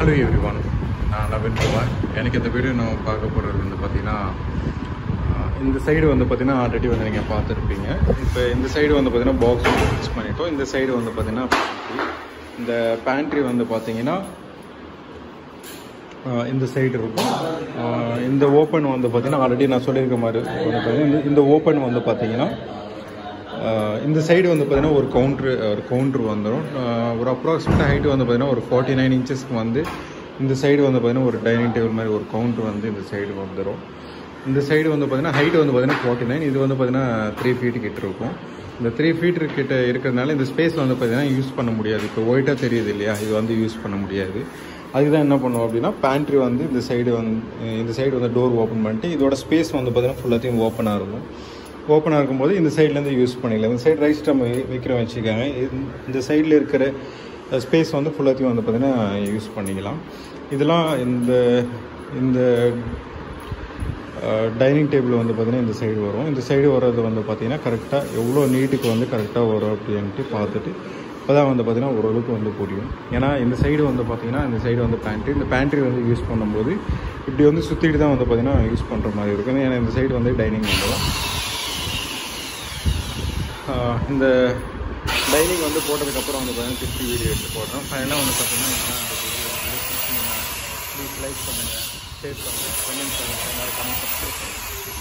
Hello every one நான் நவீன் குமார் எனக்கு இந்த வீடியோ நம்ம பார்க்க போகிறது வந்து பார்த்தீங்கன்னா ஆஹ், இந்த சைடு வந்து பார்த்தீங்கன்னா ஆல்ரெடி வந்து நீங்கள் பார்த்துருப்பீங்க இப்போ இந்த சைடு வந்து பார்த்தீங்கன்னா பாக்ஸ் வந்து ஃபிக்ஸ் பண்ணிட்டோம் இந்த சைடு வந்து பார்த்தீங்கன்னா pantry. இந்த பேண்ட்ரி வந்து பார்த்தீங்கன்னா ஆஹ், இந்த சைடு இருக்கும் ஆஹ், இந்த ஓப்பன் வந்து பார்த்தீங்கன்னா ஆல்ரெடி நான் சொல்லியிருக்க மாதிரி வந்து பார்த்தீங்கன்னா இந்த- இந்த ஓப்பன் வந்து பார்த்தீங்கன்னா ஆஹ் இந்த சைடு வந்து பார்த்தீங்கன்னா ஒரு கவுண்ட்ரு ஒரு கவுண்ட்ரு வந்துடும் ஒரு அப்ராக்சிமேட் ஹைட் வந்து பார்த்தீங்கன்னா ஒரு ஃபார்ட்டி நைன் இன்ச்சஸ்க்கு வந்து இந்த சைடு வந்து பார்த்தீங்கன்னா ஒரு டைனிங் டேபிள் மாதிரி ஒரு கவுண்ட்ரு வந்து இந்த சைடு வந்துடும் இந்த சைடு வந்து பார்த்தீங்கன்னா ஹைட் வந்து பார்த்தீங்கன்னா ஃபார்ட்டி நைன் இது வந்து பார்த்தீங்கன்னா த்ரீ ஃபீட் கிட்ட இருக்கும் இந்த த்ரீ ஃபீட் கிட்ட இருக்கிறதுனால இந்த ஸ்பேஸ் வந்து பார்த்தீங்கன்னா யூஸ் பண்ண முடியாது இப்போ ஒயிட்டாக தெரியுது இல்லையா இது வந்து யூஸ் பண்ண முடியாது அதுக்கு தான் என்ன பண்ணுவோம் அப்படின்னா பேண்ட்ரி வந்து இந்த சைடு வந்து இந்த சைடு வந்து டோர் ஓப்பன் பண்ணிட்டு இதோட ஸ்பேஸ் வந்து பார்த்தீங்கன்னா ஃபுல்லாத்தையும் ஓப்பனாக இருக்கும் ஓப்பனாக இருக்கும்போது இந்த சைட்லேருந்து யூஸ் பண்ணிக்கலாம் இந்த சைடு ரைஸ் நம்ம வைக்கிறோம் வச்சுக்கோங்க இந்த- இந்த சைடில் இருக்கிற ஸ்பேஸ் வந்து ஃபுல்லாத்தையும் வந்து பார்த்திங்கன்னா யூஸ் பண்ணிக்கலாம் இதெல்லாம் இந்த இந்த டைனிங் டேபிள் வந்து பார்த்திங்கன்னா இந்த சைடு வரும் இந்த சைடு வர்றது வந்து பார்த்திங்கன்னா கரெக்டாக எவ்வளோ நீட்டுக்கு வந்து கரெக்டாக வரும் அப்படின்ட்டு பார்த்துட்டு இப்போ தான் வந்து பார்த்திங்கன்னா ஓரளவுக்கு வந்து புரியும் ஏன்னா இந்த சைடு வந்து பார்த்திங்கன்னா இந்த சைடு வந்து பேண்ட்ரி இந்த பேண்ட்ரி வந்து யூஸ் பண்ணும்போது இப்படி வந்து சுற்றிட்டு தான் வந்து பார்த்திங்கன்னா யூஸ் பண்ணுற மாதிரி இருக்கும் ஏன்னா இந்த சைடு வந்து டைனிங் வந்துடும் ஆஹ் இந்த டைனிங் வந்து போட்டதுக்கப்புறம் வந்து பார்த்தீங்கன்னா திருப்பி வீடியோ எடுத்து போடுறோம் ஃபைனலாக வந்து பார்த்தீங்கன்னா இதுதான் இந்த வீடியோ ப்ளீஸ் லைக் பண்ணுங்கள் ஷேர் பண்ணுங்கள் கமெண்ட் பண்ணுங்கள் எல்லாரும் கமெண்ட் சப்ஸ்கிரைப் பண்ணுங்கள்